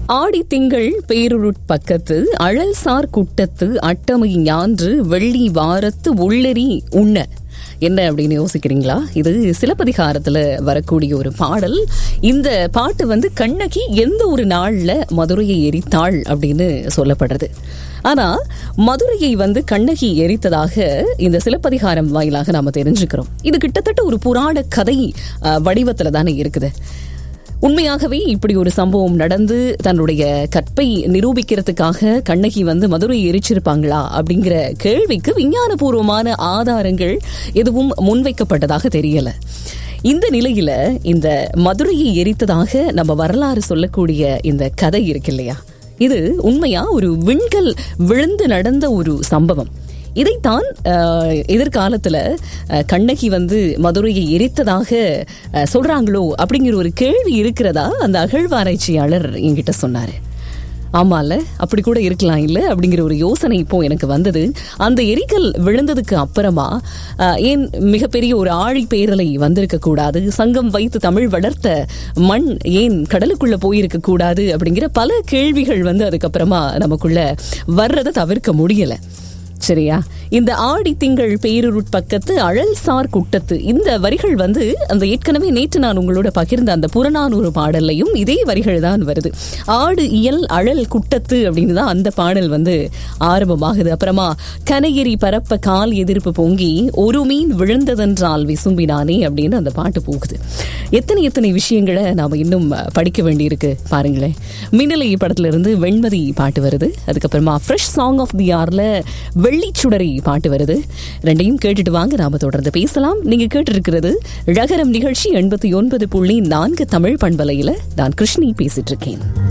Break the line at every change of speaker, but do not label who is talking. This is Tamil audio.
ஆடி திங்கள் பேருருட்பக்கத்து அழல்சார் குட்டத்து அட்டமை ஞான்று வெள்ளி வாரத்து உள்ளெறி உண்ண என்ன அப்படின்னு யோசிக்கிறீங்களா இது சிலப்பதிகாரத்துல வரக்கூடிய ஒரு பாடல் இந்த பாட்டு வந்து கண்ணகி எந்த ஒரு நாள்ல மதுரையை எரித்தாள் அப்படின்னு சொல்லப்படுறது ஆனா மதுரையை வந்து கண்ணகி எரித்ததாக இந்த சிலப்பதிகாரம் வாயிலாக நாம தெரிஞ்சுக்கிறோம் இது கிட்டத்தட்ட ஒரு புராண கதை அஹ், வடிவத்துல தானே இருக்குது உண்மையாகவே இப்படி ஒரு சம்பவம் நடந்து தன்னுடைய கற்பை நிரூபிக்கிறதுக்காக கண்ணகி வந்து மதுரை எரிச்சிருப்பாங்களா அப்படிங்கிற கேள்விக்கு விஞ்ஞானபூர்வமான ஆதாரங்கள் எதுவும் முன்வைக்கப்பட்டதாக தெரியல இந்த நிலையில இந்த மதுரையை எரித்ததாக நம்ம வரலாறு சொல்லக்கூடிய இந்த கதை இருக்கு இல்லையா இது உண்மையா ஒரு விண்கல் விழுந்து நடந்த ஒரு சம்பவம் இதைத்தான் அஹ், எதிர்காலத்துல அஹ், கண்ணகி வந்து மதுரையை எரித்ததாக அஹ், சொல்றாங்களோ அப்படிங்கிற ஒரு கேள்வி இருக்கிறதா அந்த அகழ்வாராய்ச்சியாளர் என்கிட்ட சொன்னாரு ஆமால அப்படி கூட இருக்கலாம் இல்ல அப்படிங்கிற ஒரு யோசனை இப்போ எனக்கு வந்தது அந்த எரிக்கல் விழுந்ததுக்கு அப்புறமா அஹ், ஏன் மிகப்பெரிய ஒரு ஆழி பேரலை வந்திருக்க கூடாது சங்கம் வைத்து தமிழ் வளர்த்த மண் ஏன் கடலுக்குள்ள போயிருக்க கூடாது அப்படிங்கிற பல கேள்விகள் வந்து அதுக்கப்புறமா நமக்குள்ள வர்றதை தவிர்க்க முடியல சரியா இந்த ஆடி திங்கள் பேருருட்பக்கத்து அழல்சார் குட்டத்து இந்த வரிகள் வந்து அந்த ஏற்கனவே நேற்று நான் உங்களோட பகிர்ந்த அந்த புறநானூறு பாடல்லையும் இதே வரிகள் தான் வருது ஆடு இயல் அழல் குட்டத்து அப்படின்னு தான் அந்த பாடல் வந்து ஆரம்பமாகுது அப்புறமா கனையெறி பரப்ப கால் எதிர்ப்பு பொங்கி ஒரு மீன் விழுந்ததென்றால் விசும்பினானே அப்படின்னு அந்த பாட்டு போகுது எத்தனை எத்தனை விஷயங்களை நாம இன்னும் படிக்க வேண்டியிருக்கு பாருங்களேன் மின்னலை படத்துல இருந்து வெண்மதி பாட்டு வருது அதுக்கப்புறமா ஃப்ரெஷ் சாங் ஆஃப் தி ஆர்ல வெள்ளிச்சுடரி பாட்டு வருது ரெண்டையும் கேட்டுட்டு வாங்க நாம தொடர்ந்து பேசலாம் நீங்க கேட்டு இருக்கிறது ரகரம் நிகழ்ச்சி எண்பத்தி ஒன்பது புள்ளி நான்கு தமிழ் பண்பலையில நான் கிருஷ்ணி பேசிட்டு இருக்கேன்